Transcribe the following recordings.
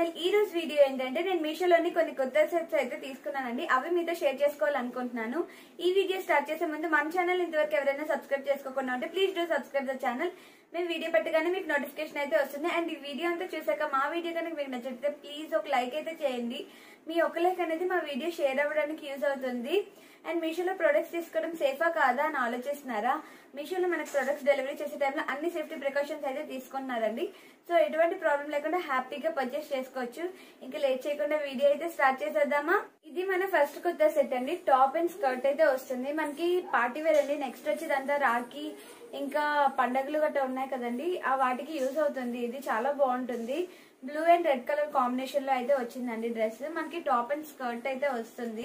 channel ఈ రోజు video ఏంటంటే నేను మీషోలోని కొన్ని కొత్త సెట్స్ అయితే తీసుకున్నానండి అవి మీతో షేర్ చేసుకోవాలనుకుంటున్నాను ఈ వీడియో స్టార్ట్ చేసే ముందు మన ఛానల్ ఇంతవరకు ఎవరైనా సబ్స్క్రైబ్ చేసుకోకుండా ఉంటే please do subscribe the channel మేము వీడియో పెట్టగానే మీకు నోటిఫికేషన్ అయితే వస్తుంది అండ్ ఈ వీడియో అంతా చూసాక మా వీడియో కనుక మీకు నచ్చితే ప్లీజ్ ఒక లైక్ అయితే చేయండి మీ ఒక లైక్ అనేది మా వీడియో షేర్ అవ్వడానికి యూజ్ అవుతుంది అండ్ మీషోలో ప్రొడక్ట్స్ తీసుకోవడం సేఫా కాదా అని ఆలోచిస్తున్నారా మీషోలో మనకు ప్రొడక్ట్స్ డెలివరీ చేసే టైంలో అన్ని సేఫ్టీ ప్రికాషన్స్ అయితే తీసుకుంటున్నారండి సో ఎటువంటి ప్రాబ్లం లేకుండా హ్యాపీగా పర్చేస్ చేసుకోవచ్చు ఇంకా లేట్ చేయకుండా వీడియో అయితే స్టార్ట్ చేసేద్దామా ఇది మన ఫస్ట్ కొత్త సెట్ అండి టాప్ అండ్ స్కర్ట్ అయితే వస్తుంది మనకి పార్టీ వేర్ అండి నెక్స్ట్ వచ్చేదంతా రాఖీ ఇంకా పండగలు గట్రా ఉన్నాయి కదండి ఆ వాటికి యూజ్ అవుతుంది ఇది చాలా బాగుంటుంది blue and red colour combination లో అయితే వచ్చిందండి డ్రెస్ మనకి టాప్ అండ్ స్కర్ట్ అయితే వస్తుంది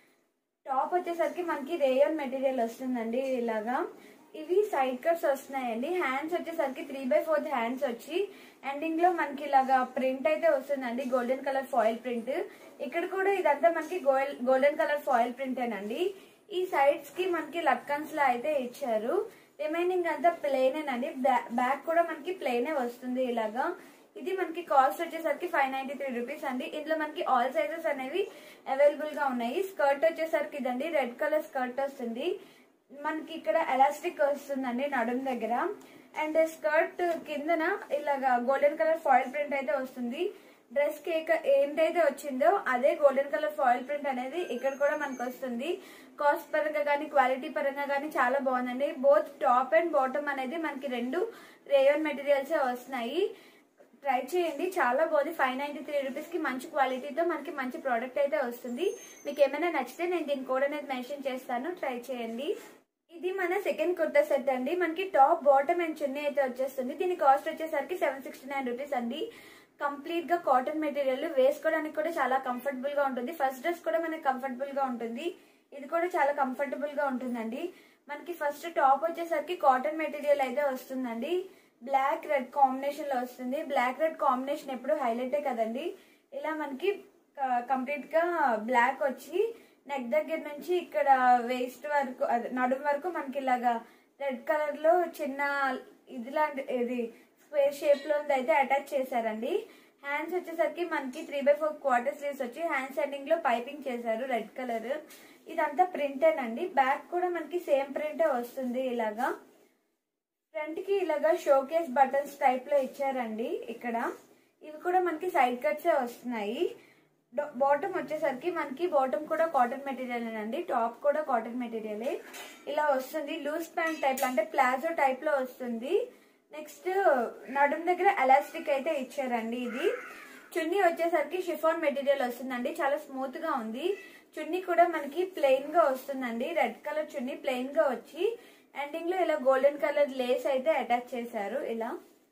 టాప్ వచ్చేసరికి మనకి రేయన్ మెటీరియల్ వస్తుందండి ఇలాగా ఇవి సైడ్ కట్స్ వస్తున్నాయండి హ్యాండ్స్ వచ్చేసరికి త్రీ బై ఫోర్త్ హ్యాండ్స్ వచ్చి ఎండింగ్ లో మనకి ఇలాగా ప్రింట్ అయితే వస్తుందండి గోల్డెన్ కలర్ ఫాయిల్ ప్రింట్ ఇక్కడ కూడా ఇదంతా మనకి గోల్డెన్ కలర్ ఫాయిల్ ప్రింటేనండి ఈ సైడ్స్ కి మనకి లక్కన్స్ లా అయితే ఇచ్చారు రిమైనింగ్ అంతా ప్లెయినేనండి బ్యాక్ కూడా మనకి ప్లెయినే వస్తుంది ఇలాగా ఇది మనకి కాస్ట్ వచ్చేసరికి ఫైవ్ నైన్టీ త్రీ రూపీస్ అండి ఇందులో మనకి ఆల్ సైజెస్ అనేవి అవైలబుల్ గా ఉన్నాయి స్కర్ట్ వచ్చేసరికి ఇదండి రెడ్ కలర్ స్కర్ట్ వస్తుంది మనకి ఇక్కడ ఎలాస్టిక్ వస్తుందండి నడుం దగ్గర అండ్ స్కర్ట్ కిందన ఇలాగా గోల్డెన్ కలర్ ఫాయిల్ ప్రింట్ అయితే వస్తుంది డ్రెస్ కి ఏంటైతే వచ్చిందో అదే గోల్డెన్ కలర్ ఫాయిల్ ప్రింట్ అనేది ఇక్కడ కూడా మనకు వస్తుంది కాస్ట్ పరంగా కానీ క్వాలిటీ పరంగా కానీ చాలా బాగుందండి బోత్ టాప్ అండ్ బాటమ్ అనేది మనకి రెండు రేయన్ మెటీరియల్స్ వస్తున్నాయి ట్రై చేయండి చాలా బాగుంది ఫైవ్ నైన్టీ త్రీ రూపీస్ కి మంచి క్వాలిటీతో మనకి మంచి ప్రోడక్ట్ అయితే వస్తుంది మీకు ఏమైనా నచ్చితే నేను దీని కోడ్ అనేది మెన్షన్ చేస్తాను ట్రై చేయండి ఇది మన సెకండ్ కుర్తా సెట్ అండి మనకి టాప్ బాటమ్ అండ్ చున్నీ అయితే వచ్చేస్తుంది దీని కాస్ట్ వచ్చేసరికి సెవెన్ సిక్స్టీ నైన్ రూపీస్ అండి కంప్లీట్ గా కాటన్ మెటీరియల్ వేసుకోవడానికి కూడా చాలా కంఫర్టబుల్ గా ఉంటుంది ఫస్ట్ డ్రెస్ కూడా మనకి కంఫర్టబుల్ గా ఉంటుంది ఇది కూడా చాలా కంఫర్టబుల్ గా ఉంటుందండి మనకి ఫస్ట్ టాప్ వచ్చేసరికి కాటన్ మెటీరియల్ అయితే వస్తుందండి బ్లాక్ రెడ్ కాంబినేషన్ లో వస్తుంది బ్లాక్ రెడ్ కాంబినేషన్ ఎప్పుడు హైలైటే కదండి ఇలా మనకి కంప్లీట్ గా బ్లాక్ వచ్చి నెక్ దగ్గర నుంచి ఇక్కడ వేస్ట్ వరకు నడుం వరకు మనకి ఇలాగా రెడ్ కలర్ లో చిన్న ఇది లాంటి ఇది స్క్వేర్ షేప్ లో అయితే అటాచ్ చేశారండి హ్యాండ్స్ వచ్చేసరికి మనకి three by four quarter sleeves వచ్చి హ్యాండ్స్ ఎండింగ్ లో పైపింగ్ చేశారు రెడ్ కలర్ ఇదంతా ప్రింటేనండి బ్యాక్ కూడా మనకి సేమ్ ప్రింటే వస్తుంది ఇలాగా ఫ్రంట్ కి ఇలాగా షోకేస్ బటన్స్ టైప్ లో ఇచ్చారండి ఇక్కడ ఇవి కూడా మనకి సైడ్ కట్సే వస్తున్నాయి బాటమ్ వచ్చేసరికి మనకి బాటమ్ కూడా కాటన్ మెటీరియల్ అండి టాప్ కూడా కాటన్ మెటీరియలే ఇలా వస్తుంది లూజ్ ప్యాంట్ టైప్ అంటే ప్లాజో టైప్ లో వస్తుంది నెక్స్ట్ నడుం దగ్గర ఎలాస్టిక్ అయితే ఇచ్చారండి ఇది చున్నీ వచ్చేసరికి షిఫాన్ మెటీరియల్ వస్తుందండి చాలా స్మూత్ గా ఉంది చున్నీ కూడా మనకి ప్లెయిన్ గా వస్తుందండి రెడ్ కలర్ చున్నీ ప్లెయిన్ గా వచ్చి ఎండింగ్ లో ఇలా గోల్డెన్ కలర్ లేస్ అయితే అటాచ్ చేశారు ఇలా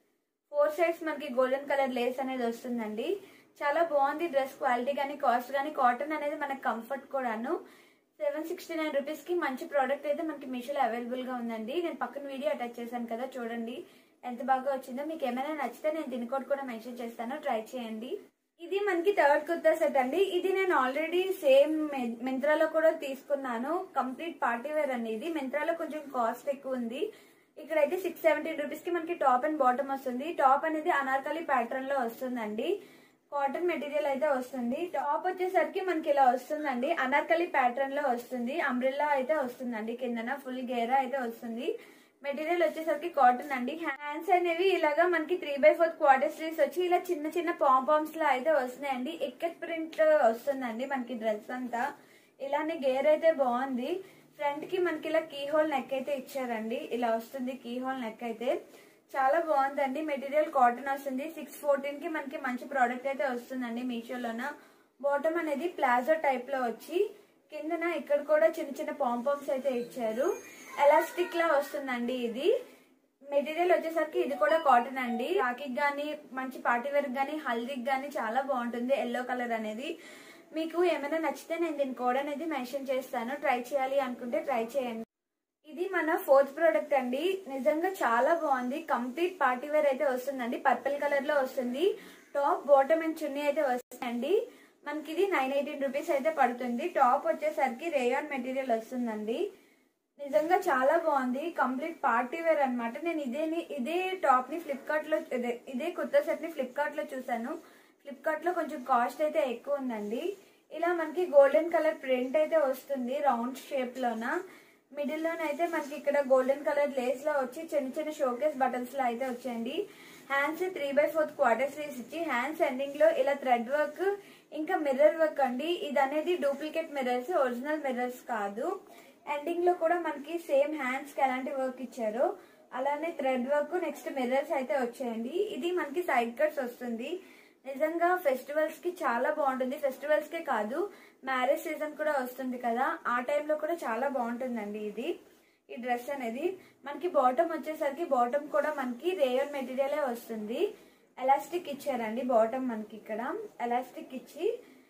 ఫోర్ సైడ్స్ మనకి గోల్డెన్ కలర్ లేస్ అనేది వస్తుందండి చాలా బాగుంది డ్రెస్ క్వాలిటీ కానీ కాస్ట్ కానీ కాటన్ అనేది మనకి కంఫర్ట్ కూడాను సెవెన్ సిక్స్టీ నైన్ రూపీస్ కి మంచి ప్రోడక్ట్ అయితే మనకి మీషోలో అవైలబుల్ గా ఉందండి నేను పక్కన వీడియో అటాచ్ చేశాను కదా చూడండి ఎంత బాగా వచ్చిందో మీకు ఏమైనా నచ్చితే నేను దీని కోడ్ కూడా మెన్షన్ చేస్తాను ట్రై చేయండి ఇది మనకి థర్డ్ కుర్తా సెట్ అండి ఇది నేను ఆల్రెడీ సేమ్ మింత్రాలో కూడా తీసుకున్నాను కంప్లీట్ పార్టీ వేర్ అండి ఇది మింత్రాలో కొంచెం కాస్ట్ ఎక్కువ ఉంది ఇక్కడైతే సిక్స్ సెవెంటీన్ రూపీస్ కి మనకి టాప్ అండ్ బాటమ్ వస్తుంది టాప్ అనేది అనార్కలి ప్యాటర్న్ లో వస్తుందండి కాటన్ మెటీరియల్ అయితే వస్తుంది టాప్ వచ్చేసరికి మనకి ఇలా వస్తుందండి అనార్కలి ప్యాటర్న్ లో వస్తుంది అంబ్రెల్లా అయితే వస్తుందండి కిందన ఫుల్ గేరా అయితే వస్తుంది మెటీరియల్ వచ్చేసరికి కాటన్ అండి హ్యాండ్స్ అనేవి ఇలాగా మనకి three by fourth quarter sleeves వచ్చి ఇలా చిన్న చిన్న పాంపామ్స్ లా అయితే వస్తున్నాయండి ఎక్కత్ ప్రింట్ వస్తుందండి మనకి డ్రెస్ అంతా ఇలానే గేర్ అయితే బాగుంది ఫ్రంట్ కి మనకి ఇలా కీ హోల్ నెక్ అయితే ఇచ్చారండి ఇలా వస్తుంది కీ హోల్ నెక్ అయితే చాలా బాగుందండి మెటీరియల్ కాటన్ వస్తుంది సిక్స్ ఫోర్టీన్ కి మనకి మంచి ప్రోడక్ట్ అయితే వస్తుందండి మీషోలోన బాటమ్ అనేది ప్లాజో టైప్ లో వచ్చి కిందన ఇక్కడ కూడా చిన్న చిన్న పాంపామ్స్ అయితే ఇచ్చారు ఎలాస్టిక్ లా వస్తుందండి ఇది మెటీరియల్ వచ్చేసరికి ఇది కూడా కాటన్ అండి రాఖీకి గానీ మంచి పార్టీ వేర్ గానీ హల్దీకి గానీ చాలా బాగుంటుంది ఎల్లో కలర్ అనేది మీకు ఏమైనా నచ్చితే నేను దీని కోడ్ అనేది మెన్షన్ చేస్తాను ట్రై చేయాలి అనుకుంటే ట్రై చేయండి ఇది మన ఫోర్త్ ప్రోడక్ట్ అండి నిజంగా చాలా బాగుంది కంప్లీట్ పార్టీ వేర్ అయితే వస్తుందండి పర్పుల్ కలర్ లో వస్తుంది టాప్ బాటమ్ అండ్ చున్నీ అయితే వస్తుందండి మనకి ఇది నైన్ ఎయిటీన్ రూపీస్ అయితే పడుతుంది టాప్ వచ్చేసరికి రేయాన్ మెటీరియల్ వస్తుందండి నిజంగా చాలా బాగుంది కంప్లీట్ పార్టీ వేర్ అనమాట నేను ఇదే ఇదే టాప్ ని ఫ్లిప్కార్ట్ లో ఇదే ఇదే కొత్త సెట్ ని ఫ్లిప్కార్ట్ లో చూసాను ఫ్లిప్కార్ట్ లో కొంచెం కాస్ట్ అయితే ఎక్కువ ఉందండి ఇలా మనకి గోల్డెన్ కలర్ ప్రింట్ అయితే వస్తుంది రౌండ్ షేప్ లోన మిడిల్ లోనైతే మనకి ఇక్కడ గోల్డెన్ కలర్ లేస్ లో వచ్చి చిన్న చిన్న షోకేస్ బటన్స్ లో అయితే వచ్చాయండి hands three by fourth quarter sleeves ఇచ్చి హ్యాండ్స్ ఎండింగ్ లో ఇలా థ్రెడ్ వర్క్ ఇంకా మిర్రర్ వర్క్ అండి ఇది అనేది డూప్లికేట్ మిర్రర్స్ ఒరిజినల్ మిర్రర్స్ కాదు ఎండింగ్ లో కూడా మనకి సేమ్ హ్యాండ్స్ కి ఎలాంటి వర్క్ ఇచ్చారో అలానే థ్రెడ్ వర్క్ నెక్స్ట్ మిర్రర్స్ అయితే వచ్చాయండి ఇది మనకి సైడ్ కట్స్ వస్తుంది నిజంగా ఫెస్టివల్స్ కి చాలా బాగుంటుంది ఫెస్టివల్స్ కే కాదు మ్యారేజ్ సీజన్ కూడా వస్తుంది కదా ఆ టైంలో కూడా చాలా బాగుంటుందండి ఇది ఈ డ్రెస్ అనేది మనకి బాటమ్ వచ్చేసరికి బాటమ్ కూడా మనకి రేయర్ మెటీరియలే వస్తుంది ఎలాస్టిక్ ఇచ్చారండి బాటమ్ మనకి ఇక్కడ ఎలాస్టిక్ ఇచ్చి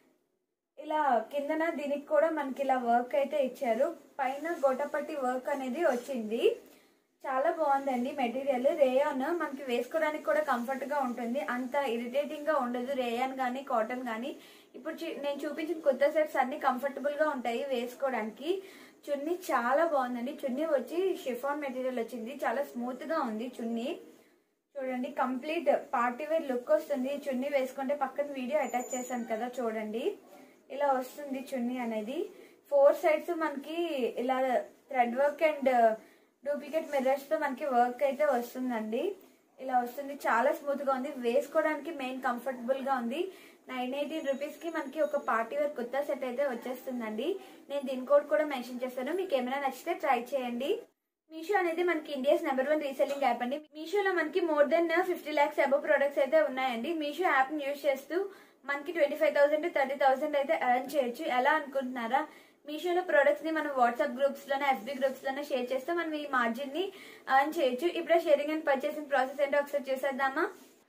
ఇలా కిందన దీనికి కూడా మనకి ఇలా వర్క్ అయితే ఇచ్చారు పైన గొట్టపట్టి వర్క్ అనేది వచ్చింది చాలా బాగుందండి మెటీరియల్ రేయాన్ మనకి వేసుకోవడానికి కూడా కంఫర్ట్ గా ఉంటుంది అంత ఇరిటేటింగ్ గా ఉండదు రేయాన్ గానీ కాటన్ గానీ ఇప్పుడు చూ- నేను చూపించిన కొత్త సెట్స్ అన్ని కంఫర్టబుల్ గా ఉంటాయి వేసుకోవడానికి చున్నీ చాలా బాగుందండి చున్నీ వచ్చి షిఫాన్ మెటీరియల్ వచ్చింది చాలా స్మూత్ గా ఉంది చున్నీ చూడండి కంప్లీట్ పార్టీ వేర్ లుక్ వస్తుంది ఈ చున్నీ వేసుకుంటే పక్కన వీడియో అటాచ్ చేశాను కదా చూడండి ఇలా వస్తుంది చున్నీ అనేది ఫోర్ సైడ్స్ మనకి ఇలా thread work and duplicate mirrors తో మనకి వర్క్ అయితే వస్తుందండి ఇలా వస్తుంది చాలా స్మూత్ గా ఉంది వేసుకోవడానికి మెయిన్ కంఫర్టబుల్ గా ఉంది నైన్ ఎయిటీన్ రూపీస్ కి మనకి ఒక పార్టీ వేర్ కొత్త సెట్ అయితే వచ్చేస్తుందండి నేను దీని కోడ్ కూడా మెన్షన్ చేస్తాను మీకు ఏమైనా నచ్చితే ట్రై చేయండి మీషో అనేది మనకి India's number one reselling app అండి మీషోలో మనకి more than fifty lakhs above products అయితే ఉన్నాయండి మీషో యాప్ ని యూజ్ చేస్తూ మనకి twenty five thousand thirty thousand అయితే ఎర్న్ చేయొచ్చు ఎలా అనుకుంటున్నారా మీషోలో ప్రొడక్ట్స్ ని మనం వాట్సాప్ గ్రూప్స్ లోనే ఎఫ్బి గ్రూప్స్ లోనే షేర్ చేస్తే మనం ఈ మార్జిన్ ని ఎర్న్ చేయొచ్చు ఇప్పుడు షేరింగ్ అండ్ పర్చేసింగ్ ప్రాసెస్ ఏంటో ఒకసారి చూసేద్దామా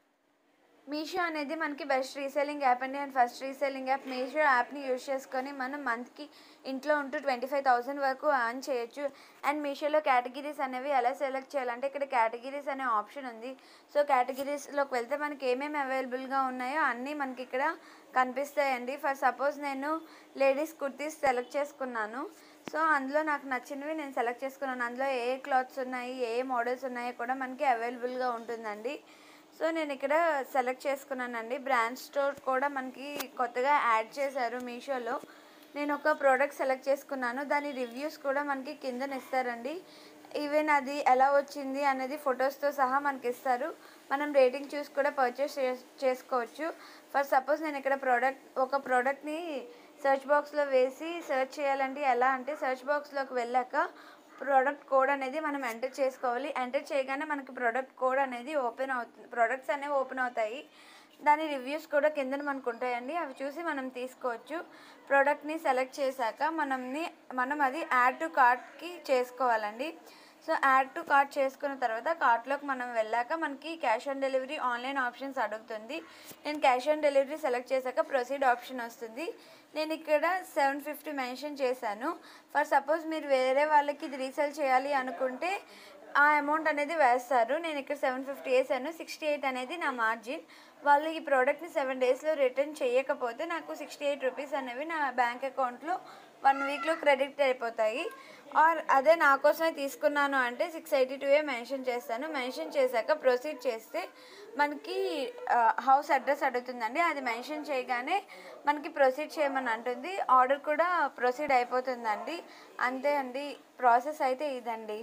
మీషో అనేది మనకి బెస్ట్ రీసెల్లింగ్ యాప్ అండి and first reselling app Meesho యాప్ని యూజ్ చేసుకొని మనం మంత్కి ఇంట్లో ఉంటూ ట్వంటీ ఫైవ్ థౌసండ్ వరకు ఎర్న్ చేయొచ్చు అండ్ మీషోలో కేటగిరీస్ అనేవి ఎలా సెలెక్ట్ చేయాలంటే ఇక్కడ కేటగిరీస్ అనే ఆప్షన్ ఉంది సో కేటగిరీస్లోకి వెళ్తే మనకి ఏమేమి అవైలబుల్గా ఉన్నాయో అన్నీ మనకి ఇక్కడ కనిపిస్తాయండి ఫర్ సపోజ్ నేను లేడీస్ కుర్తీస్ సెలెక్ట్ చేసుకున్నాను సో అందులో నాకు నచ్చినవి నేను సెలెక్ట్ చేసుకున్నాను అందులో ఏ క్లాత్స్ ఉన్నాయి ఏ మోడల్స్ ఉన్నాయో కూడా మనకి అవైలబుల్గా ఉంటుందండి సో నేను ఇక్కడ సెలెక్ట్ చేసుకున్నానండి బ్రాండ్ స్టోర్ కూడా మనకి కొత్తగా యాడ్ చేశారు మీషోలో నేను ఒక ప్రోడక్ట్ సెలెక్ట్ చేసుకున్నాను దాని రివ్యూస్ కూడా మనకి కిందన ఇస్తారండి ఈవెన్ అది ఎలా వచ్చింది అనేది ఫొటోస్తో సహా మనకి ఇస్తారు మనం రేటింగ్ చూసి కూడా పర్చేస్ చేసుకోవచ్చు ఫర్ సపోజ్ నేను ఇక్కడ ప్రోడక్ట్ ఒక ప్రోడక్ట్ని సెర్చ్ బాక్స్లో వేసి సెర్చ్ చేయాలంటే ఎలా అంటే సెర్చ్ బాక్స్లోకి వెళ్ళాక ప్రోడక్ట్ కోడ్ అనేది మనం ఎంటర్ చేసుకోవాలి ఎంటర్ చేయగానే మనకి ప్రోడక్ట్ కోడ్ అనేది ఓపెన్ అవుతుంది ప్రోడక్ట్స్ అనేవి ఓపెన్ అవుతాయి దాని రివ్యూస్ కూడా కింద మనకు ఉంటాయండి అవి చూసి మనం తీసుకోవచ్చు ప్రోడక్ట్ని సెలెక్ట్ చేశాక మనంని మనం అది యాడ్ టు కార్ట్కి చేసుకోవాలండి సో యాడ్ టు కార్ట్ చేసుకున్న తర్వాత కార్ట్లోకి మనం వెళ్ళాక మనకి cash on delivery online options అడుగుతుంది నేను క్యాష్ ఆన్ డెలివరీ సెలెక్ట్ చేశాక ప్రొసీడ్ ఆప్షన్ వస్తుంది నేను ఇక్కడ సెవెన్ ఫిఫ్టీ మెన్షన్ చేశాను ఫర్ సపోజ్ మీరు వేరే వాళ్ళకి ఇది రీసేల్ చేయాలి అనుకుంటే ఆ అమౌంట్ అనేది వేస్తారు నేను ఇక్కడ సెవెన్ ఫిఫ్టీ వేసాను సిక్స్టీ ఎయిట్ అనేది నా మార్జిన్ వాళ్ళు ఈ ప్రోడక్ట్ని సెవెన్ డేస్లో రిటర్న్ చేయకపోతే నాకు సిక్స్టీ ఎయిట్ రూపీస్ అనేవి నా బ్యాంక్ అకౌంట్లో వన్ వీక్లో క్రెడిట్ అయిపోతాయి ఆర్ అదే నా కోసమే తీసుకున్నాను అంటే సిక్స్ ఎయిటీ టూ ఏ మెన్షన్ చేస్తాను మెన్షన్ చేశాక ప్రొసీడ్ చేస్తే మనకి హౌస్ అడ్రస్ అడుగుతుందండి అది మెన్షన్ చేయగానే మనకి ప్రొసీడ్ చేయమని అంటుంది ఆర్డర్ కూడా ప్రొసీడ్ అయిపోతుందండి అంతే అండి ప్రాసెస్ అయితే ఇదండి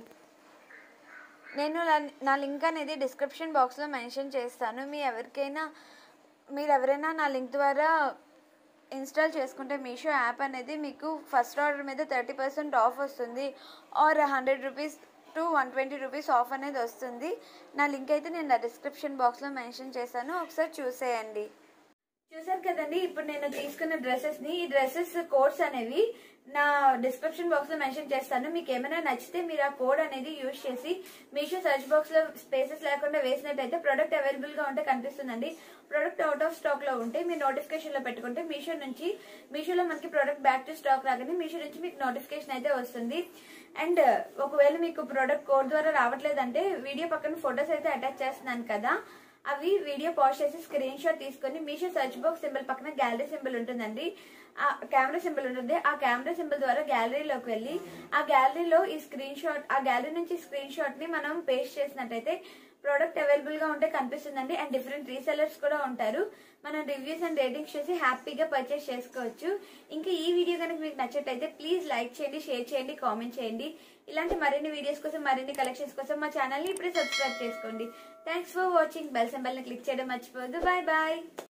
నేను నా- నా లింక్ అనేది డిస్క్రిప్షన్ బాక్స్లో మెన్షన్ చేస్తాను మీ ఎవరికైనా మీరు ఎవరైనా నా లింక్ ద్వారా ఇన్స్టాల్ చేసుకుంటే మీషో యాప్ అనేది మీకు ఫస్ట్ ఆర్డర్ మీద థర్టీ పర్సెంట్ ఆఫ్ వస్తుంది or hundred rupees to one twenty rupees off అనేది వస్తుంది నా లింక్ అయితే నేను నా డిస్క్రిప్షన్ బాక్స్లో మెన్షన్ చేశాను ఒకసారి చూసేయండి చూసారు కదండి ఇప్పుడు నేను తీసుకున్న డ్రెస్సెస్ ని ఈ డ్రెస్సెస్ కోడ్స్ అనేవి నా డిస్క్రిప్షన్ బాక్స్ లో మెన్షన్ చేస్తాను మీకు ఏమైనా నచ్చితే మీరు ఆ కోడ్ అనేది యూజ్ చేసి మీషో సెర్చ్ బాక్స్ లో స్పేసెస్ లేకుండా వేసినట్టయితే ప్రొడక్ట్ అవైలబుల్ గా ఉంటే కనిపిస్తుందండి ప్రొడక్ట్ అవుట్ ఆఫ్ స్టాక్ లో ఉంటే మీరు నోటిఫికేషన్ లో పెట్టుకుంటే మీషో నుంచి మీషోలో మనకి ప్రొడక్ట్ బ్యాక్ టు స్టాక్ రాగానే మీషో నుంచి మీకు నోటిఫికేషన్ అయితే వస్తుంది అండ్ ఒకవేళ మీకు ప్రొడక్ట్ కోడ్ ద్వారా రావట్లేదంటే వీడియో పక్కన ఫొటోస్ అయితే అటాచ్ చేస్తున్నాను కదా అవి వీడియో పాజ్ చేసి స్క్రీన్ షాట్ తీసుకొని మీషో సర్చ్ బాక్స్ సింబల్ పక్కన గ్యాలరీ సింబల్ ఉంటుందండి ఆ కెమెరా సింబల్ ఉంటుంది ఆ కెమెరా సింబల్ ద్వారా గ్యాలరీలోకి వెళ్ళి ఆ గ్యాలరీలో ఈ స్క్రీన్ షాట్ ఆ గ్యాలరీ నుంచి స్క్రీన్ షాట్ ని మనం పేస్ట్ చేసినట్టయితే ప్రోడక్ట్ అవైలబుల్ గా ఉంటే కనిపిస్తుందండి అండ్ డిఫరెంట్ రీసెలర్స్ కూడా ఉంటారు మనం రివ్యూస్ అండ్ రేటింగ్స్ చూసి హ్యాపీగా పర్చేస్ చేసుకోవచ్చు ఇంకా ఈ వీడియో కనుక మీకు నచ్చట్లయితే ప్లీజ్ లైక్ చేయండి షేర్ చేయండి కామెంట్ చేయండి ఇలాంటి మరిన్ని వీడియోస్ కోసం మరిన్ని కలెక్షన్స్ కోసం మా ఛానల్ ని ఇప్పుడే సబ్స్క్రైబ్ చేసుకోండి thanks for watching bell symbol ని క్లిక్ చేయడం మర్చిపోవద్దు బాయ్ బాయ్